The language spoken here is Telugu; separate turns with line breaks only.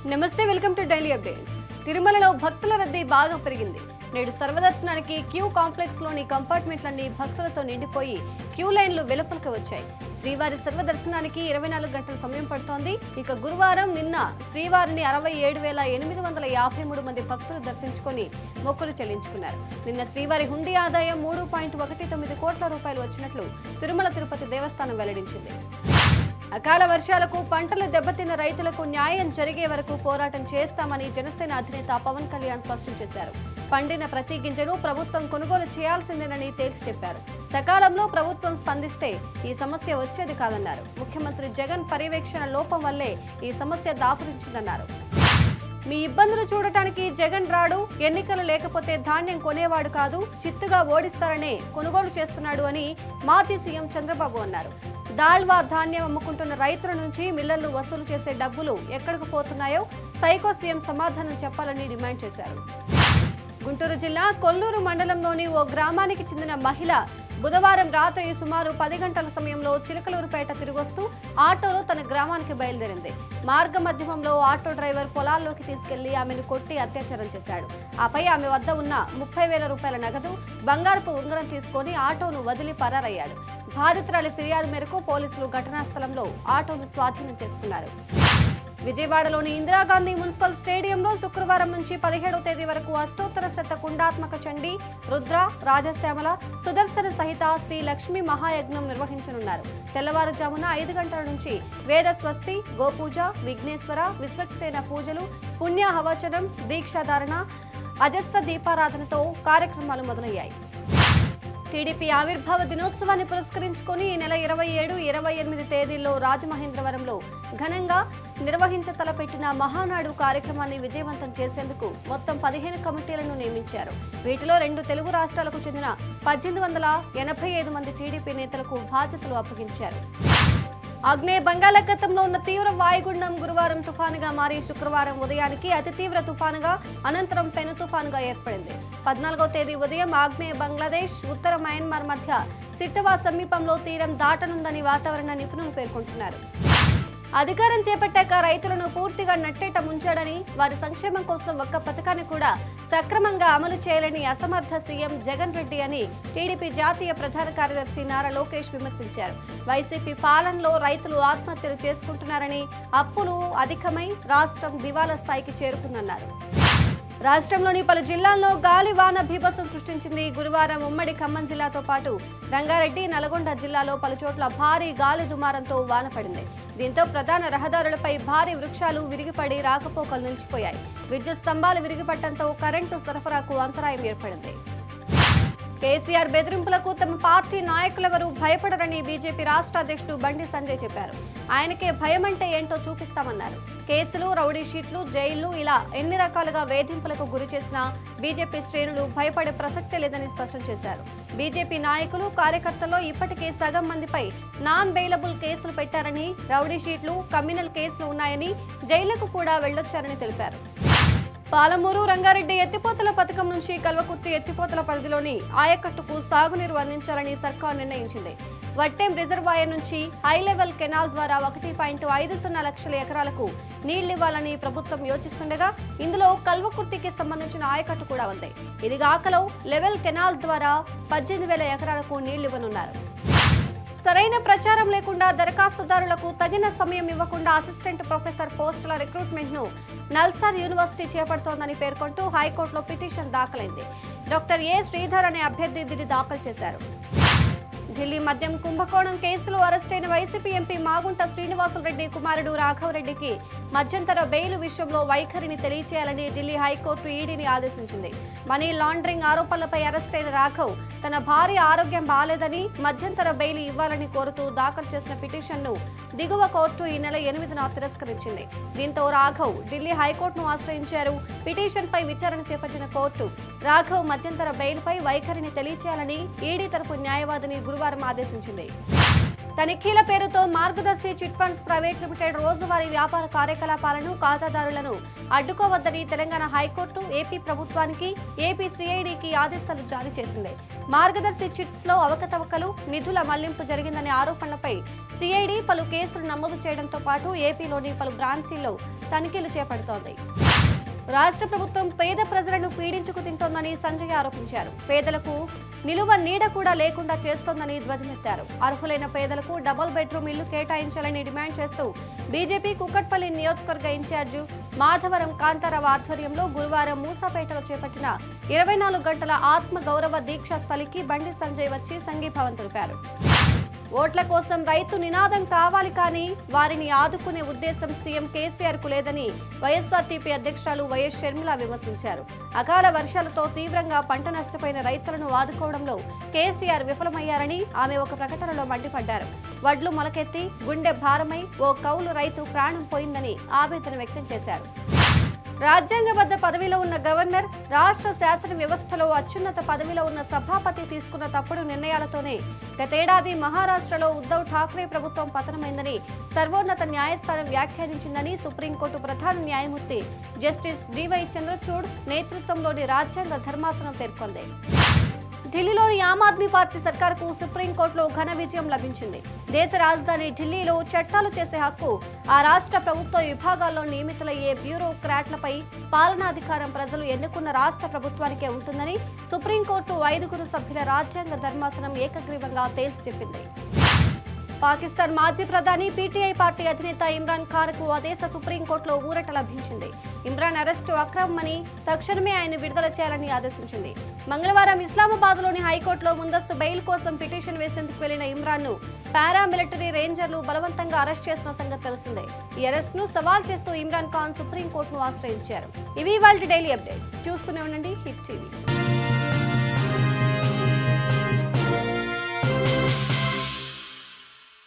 నమస్తే వెల్కమ్ టు డైలీ అప్డేట్స్ తిరుమలలో భక్తుల రద్దీ బాగా పెరిగింది నేడు సర్వదర్శనానికి క్యూ కాంప్లెక్స్ లోని కంపార్ట్మెంట్లన్నీ భక్తులతో నిండిపోయి క్యూ లైన్లు వెలుపలకు వచ్చాయి శ్రీవారి సర్వదర్శనానికి ఇరవై నాలుగు గంటల సమయం పడుతోంది ఇక గురువారం నిన్న శ్రీవారిని అరవై ఏడు వేల ఎనిమిది వందల యాభై మూడు మంది భక్తులు దర్శించుకొని మొక్కులు చెల్లించుకున్నారు నిన్న శ్రీవారి హుండీ ఆదాయం మూడు పాయింట్ ఒకటి తొమ్మిది కోట్ల రూపాయలు వచ్చినట్లు తిరుమల తిరుపతి దేవస్థానం వెల్లడించింది అకాల వర్షాలకు పంటలు దెబ్బతిన్న రైతులకు న్యాయం జరిగే వరకు పోరాటం చేస్తామని జనసేన అధినేత పవన్ కళ్యాణ్ స్పష్టం చేశారు పండిన ప్రతి గింజను ప్రభుత్వం కొనుగోలు చేయాల్సిందేనని తేల్చి చెప్పారు సకాలంలో ప్రభుత్వం స్పందిస్తే ఈ సమస్య వచ్చేది కాదన్నారు ముఖ్యమంత్రి జగన్ పర్యవేక్షణ లోపం వల్లే ఈ సమస్య దాపురించిందన్నారు మీ ఇబ్బందులు చూడటానికి జగన్ రాడు ఎన్నికలు లేకపోతే ధాన్యం కొనేవాడు కాదు చిత్తుగా ఓడిస్తారనే కొనుగోలు చేస్తున్నాడు అని మాజీ సీఎం చంద్రబాబు అన్నారు దాల్వా ధాన్యం అమ్ముకుంటున్న రైతుల నుంచి మిల్లర్లు వసూలు చేసే డబ్బులు ఎక్కడికి పోతున్నాయో సైకో సీఎం సమాధానం చెప్పాలని డిమాండ్ చేశారు గుంటూరు జిల్లా కొల్లూరు మండలంలోని ఓ గ్రామానికి చెందిన మహిళ బుధవారం రాత్రి సుమారు పది గంటల సమయంలో చిలకలూరుపేట తిరిగొస్తూ ఆటోలో తన గ్రామానికి బయలుదేరింది మార్గ మధ్యమంలో ఆటో డ్రైవర్ పొలాల్లోకి తీసుకెళ్లి ఆమెను కొట్టి అత్యాచారం చేశాడు ఆపై ఆమె వద్ద ఉన్న ముప్పై వేల రూపాయల నగదు బంగారపు ఉంగరం తీసుకొని ఆటోను వదిలి పరారయ్యాడు బాధితురాలి ఫిర్యాదు మేరకు పోలీసులు ఘటనా స్థలంలో ఆటోను స్వాధీనం చేసుకున్నారు విజయవాడలోని ఇందిరాగాంధీ మున్సిపల్ స్టేడియంలో శుక్రవారం నుంచి పదిహేడవ తేదీ వరకు అష్టోత్తర శత కుండాత్మక చండీ రుద్ర రాజశ్యామల సుదర్శన సహిత శ్రీ లక్ష్మీ మహాయజ్ఞం నిర్వహించనున్నారు తెల్లవారుజామున ఐదు గంటల నుంచి వేద స్వస్తి గోపూజ విఘ్నేశ్వర విశ్వక్సేన పూజలు పుణ్య హవచనం దీక్షాధారణ అజస్త దీపారాధనతో కార్యక్రమాలు మొదలయ్యాయి టీడీపీ ఆవిర్భావ దినోత్సవాన్ని పురస్కరించుకొని ఈ నెల ఇరవై ఏడు ఇరవై ఎనిమిది తేదీల్లో రాజమహేంద్రవరంలో ఘనంగా నిర్వహించ తలపెట్టిన మహానాడు కార్యక్రమాన్ని విజయవంతం చేసేందుకు మొత్తం పదిహేను కమిటీలను నియమించారు వీటిలో రెండు తెలుగు రాష్ట్రాలకు చెందిన పద్దెనిమిది వందల ఎనభై ఐదు మంది టీడీపీ నేతలకు బాధ్యతలు అప్పగించారు ఆగ్నేయ బంగాళాఖాతంలో ఉన్న తీవ్ర వాయుగుండం గురువారం తుఫానుగా మారి శుక్రవారం ఉదయానికి అతి తీవ్ర తుఫానుగా అనంతరం పెను తుఫానుగా ఏర్పడింది పద్నాలుగో తేదీ ఉదయం ఆగ్నేయ బంగ్లాదేశ్ ఉత్తర మయన్మార్ మధ్య సిట్టవా సమీపంలో తీరం దాటనుందని వాతావరణ నిపుణులు పేర్కొంటున్నారు అధికారం చేపట్టాక రైతులను పూర్తిగా నట్టేట ముంచాడని వారి సంక్షేమం కోసం ఒక్క పథకాన్ని కూడా సక్రమంగా అమలు చేయలేని అసమర్థ సీఎం జగన్ రెడ్డి అని టీడీపీ జాతీయ ప్రధాన కార్యదర్శి నారా లోకేష్ విమర్శించారు వైసీపీ పాలనలో రైతులు ఆత్మహత్యలు చేసుకుంటున్నారని అప్పులు అధికమై రాష్ట్రం దివాలా స్థాయికి చేరుకుందన్నారు రాష్ట్రంలోని పలు జిల్లాల్లో గాలి వాన బీభత్సం సృష్టించింది గురువారం ఉమ్మడి ఖమ్మం జిల్లాతో పాటు రంగారెడ్డి నల్గొండ జిల్లాలో పలుచోట్ల భారీ గాలి దుమారంతో వాన పడింది దీంతో ప్రధాన రహదారులపై భారీ వృక్షాలు విరిగిపడి రాకపోకలు నిలిచిపోయాయి విద్యుత్ స్తంభాలు విరిగిపడటంతో కరెంటు సరఫరాకు అంతరాయం ఏర్పడింది కేసీఆర్ బెదిరింపులకు తమ పార్టీ నాయకులెవరూ భయపడరని బీజేపీ రాష్ట్ర అధ్యక్షుడు బండి సంజయ్ చెప్పారు ఆయనకే భయం అంటే ఏంటో చూపిస్తామన్నారు కేసులు రౌడీ షీట్లు జైళ్లు ఇలా ఎన్ని రకాలుగా వేధింపులకు గురి చేసినా బీజేపీ శ్రేణులు భయపడే ప్రసక్తే లేదని స్పష్టం చేశారు బీజేపీ నాయకులు కార్యకర్తల్లో ఇప్పటికే సగం మందిపై నాన్ బెయిలబుల్ కేసులు పెట్టారని రౌడీ షీట్లు కమ్యూనల్ కేసులు ఉన్నాయని జైళ్లకు కూడా వెళ్లొచ్చారని తెలిపారు పాలమూరు రంగారెడ్డి ఎత్తిపోతల పథకం నుంచి కల్వకుర్తి ఎత్తిపోతల పరిధిలోని ఆయకట్టుకు సాగునీరు అందించాలని సర్కార్ నిర్ణయించింది వట్టెం రిజర్వాయర్ నుంచి హై లెవెల్ కెనాల్ ద్వారా ఒకటి పాయింట్ ఐదు సున్నా లక్షల ఎకరాలకు నీళ్లివ్వాలని ప్రభుత్వం యోచిస్తుండగా ఇందులో కల్వకుర్తికి సంబంధించిన ఆయకట్టు కూడా ఉంది ఇది గాకలో లెవెల్ కెనాల్ ద్వారా పద్దెనిమిది వేల ఎకరాలకు నీళ్లివ్వనున్నారు సరైన ప్రచారం లేకుండా దరఖాస్తుదారులకు తగిన సమయం ఇవ్వకుండా అసిస్టెంట్ ప్రొఫెసర్ పోస్టుల రిక్రూట్మెంట్ ను నల్సార్ యూనివర్సిటీ చేపడుతోందని పేర్కొంటూ హైకోర్టులో పిటిషన్ దాఖలైంది డాక్టర్ ఏ శ్రీధర్ అనే అభ్యర్థి దీన్ని దాఖలు చేశారు ఢిల్లీ మద్యం కుంభకోణం కేసులో అరెస్టైన వైసీపీ ఎంపీ మాగుంట శ్రీనివాసులరెడ్డి కుమారుడు రాఘవరెడ్డికి మధ్యంతర బెయిల్ విషయంలో వైఖరిని తెలియచేయాలని ఢిల్లీ హైకోర్టు ఈడీని ఆదేశించింది మనీ లాండరింగ్ ఆరోపణలపై అరెస్టైన రాఘవ్ తన భార్య ఆరోగ్యం బాలేదని మధ్యంతర బెయిల్ ఇవ్వాలని కోరుతూ దాఖలు చేసిన పిటిషన్ను దిగువ కోర్టు ఈ నెల ఎనిమిదిన తిరస్కరించింది దీంతో రాఘవ్ ఢిల్లీ హైకోర్టును ఆశ్రయించారు పిటిషన్పై విచారణ చేపట్టిన కోర్టు రాఘవ్ మధ్యంతర బెయిల్పై వైఖరిని తెలియచేయాలని ఈడీ తరపు న్యాయవాదిని గురువారం ఆదేశించింది తనిఖీల పేరుతో మార్గదర్శి చిట్ ఫండ్స్ ప్రైవేట్ లిమిటెడ్ రోజువారీ వ్యాపార కార్యకలాపాలను ఖాతాదారులను అడ్డుకోవద్దని తెలంగాణ హైకోర్టు ఏపీ ప్రభుత్వానికి ఏపీ సిఐడికి ఆదేశాలు జారీ చేసింది మార్గదర్శి చిట్స్ లో అవకతవకలు నిధుల మళ్లింపు జరిగిందనే ఆరోపణలపై సిఐడి పలు కేసులు నమోదు చేయడంతో పాటు ఏపీలోని పలు బ్రాంచీల్లో తనిఖీలు చేపడుతోంది రాష్ట్ర ప్రభుత్వం పేద ప్రజలను పీడించుకు తింటోందని సంజయ్ ఆరోపించారు పేదలకు నిలువ నీడ కూడా లేకుండా చేస్తోందని ధ్వజమెత్తారు అర్హులైన పేదలకు డబుల్ బెడ్రూమ్ ఇల్లు కేటాయించాలని డిమాండ్ చేస్తూ బీజేపీ కుక్కట్పల్లి నియోజకవర్గ ఇన్ఛార్జి మాధవరం కాంతారావు ఆధ్వర్యంలో గురువారం మూసాపేటలో చేపట్టిన ఇరవై నాలుగు గంటల ఆత్మ గౌరవ దీక్షా స్థలికి బండి సంజయ్ వచ్చి సంఘీభావం తెలిపారు ఓట్ల కోసం రైతు నినాదం కావాలి కానీ వారిని ఆదుకునే ఉద్దేశం సీఎం కేసీఆర్ కు లేదని వైఎస్ఆర్టీపీ అధ్యక్షురాలు వైఎస్ షర్మిల విమర్శించారు అకాల వర్షాలతో తీవ్రంగా పంట నష్టపోయిన రైతులను ఆదుకోవడంలో కేసీఆర్ విఫలమయ్యారని ఆమె ఒక ప్రకటనలో మండిపడ్డారు వడ్లు మొలకెత్తి గుండె భారమై ఓ కౌలు రైతు ప్రాణం పోయిందని ఆవేదన వ్యక్తం చేశారు రాజ్యాంగబద్ధ పదవిలో ఉన్న గవర్నర్ రాష్ట్ర శాసన వ్యవస్థలో అత్యున్నత పదవిలో ఉన్న సభాపతి తీసుకున్న తప్పుడు నిర్ణయాలతోనే గతేడాది మహారాష్ట్రలో ఉద్ధవ్ ఠాక్రే ప్రభుత్వం పతనమైందని సర్వోన్నత న్యాయస్థానం వ్యాఖ్యానించిందని సుప్రీంకోర్టు ప్రధాన న్యాయమూర్తి జస్టిస్ డివై చంద్రచూడ్ నేతృత్వంలోని రాజ్యాంగ ధర్మాసనం పేర్కొంది ఢిల్లీలోని ఆమ్ ఆద్మీ పార్టీ సర్కార్కు సుప్రీంకోర్టులో ఘన విజయం లభించింది దేశ రాజధాని ఢిల్లీలో చట్టాలు చేసే హక్కు ఆ రాష్ట్ర ప్రభుత్వ విభాగాల్లో నియమితులయ్యే బ్యూరోక్రాట్లపై పాలనాధికారం ప్రజలు ఎన్నుకున్న రాష్ట్ర ప్రభుత్వానికే ఉంటుందని సుప్రీంకోర్టు ఐదుగురు సభ్యుల రాజ్యాంగ ధర్మాసనం ఏకగ్రీవంగా తేల్చి చెప్పింది పాకిస్తాన్ మాజీ ప్రధాని పీటీఐ పార్టీ అధినేత ఇమ్రాన్ ఖాన్ కు ఆ దేశ సుప్రీంకోర్టులో ఊరట లభించింది ఇమ్రాన్ అరెస్టు అక్రమమని తక్షణమే ఆయన విడుదల చేయాలని ఆదేశించింది మంగళవారం ఇస్లామాబాద్ లోని హైకోర్టులో ముందస్తు బెయిల్ కోసం పిటిషన్ వేసేందుకు వెళ్లిన ఇమ్రాన్ ను పారామిలిటరీ రేంజర్లు బలవంతంగా అరెస్ట్ చేసిన సంగతి తెలిసిందే ఈ అరెస్ట్ ను సవాల్ చేస్తూ ఇమ్రాన్ ఖాన్ సుప్రీంకోర్టును ఆశ్రయించారు ఇవి వాళ్ళ డైలీ అప్డేట్స్ చూస్తూనే ఉండండి హిట్ టీవీ